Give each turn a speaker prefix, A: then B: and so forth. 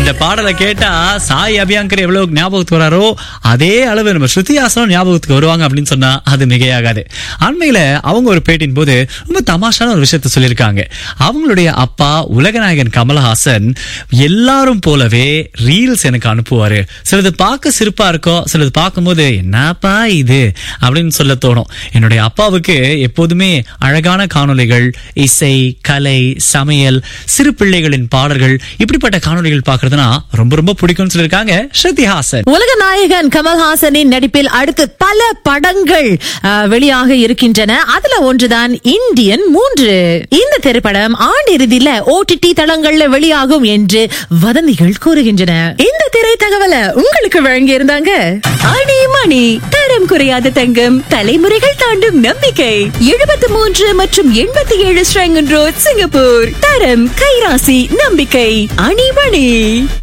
A: இந்த பாடலை கேட்டா சாய் அபியாங்கர் எவ்வளவு ஞாபகத்துக்கு வராரோ அதே அளவு நம்ம ஸ்ருதி ஹாசனும் ஞாபகத்துக்கு வருவாங்க அப்படின்னு சொன்னா அது மிகையாகாது அண்மையில அவங்க ஒரு பேட்டின் போது ரொம்ப தமாஷான ஒரு விஷயத்த சொல்லியிருக்காங்க அவங்களுடைய அப்பா உலகநாயகன் கமலஹாசன் எல்லாரும் போலவே ரீல்ஸ் எனக்கு அனுப்புவாரு சிலது பார்க்க சிரிப்பா இருக்கும் சிலது பார்க்கும்போது என்னப்பா இது அப்படின்னு சொல்ல தோணும் என்னுடைய அப்பாவுக்கு எப்போதுமே அழகான காணொளிகள் இசை கலை சமையல் சிறு பிள்ளைகளின் பாடல்கள் இப்படிப்பட்ட காணொளிகள் பார்க்கறதுனா ரொம்ப ரொம்ப பிடிக்கும்னு சொல்லியிருக்காங்க ஸ்ருதி ஹாசன்
B: உலக நாயகன் கமல்ஹாசனின் நடிப்பில் அடுத்து பல படங்கள் அஹ், வெளியாக இருக்கின்றன அதுல ஒன்றுதான் இந்தியன் மூன்று இந்த திரைப்படம் ஆண்டு இறுதியில ஓடிடி தளங்கள்ல வெளியாகும் என்று வதந்திகள் கூறுகின்றன இந்த திரை தகவலை உங்களுக்கு வழங்கி இருந்தாங்க
C: அணி மணி தரம் குறையாத தங்கம் தலைமுறைகள் தாண்டும் நம்பிக்கை எழுபத்தி மூன்று மற்றும் எண்பத்தி ஏழு ஸ்ரங்கன் ரோட் சிங்கப்பூர் தரம் கைராசி நம்பிக்கை அணிமணி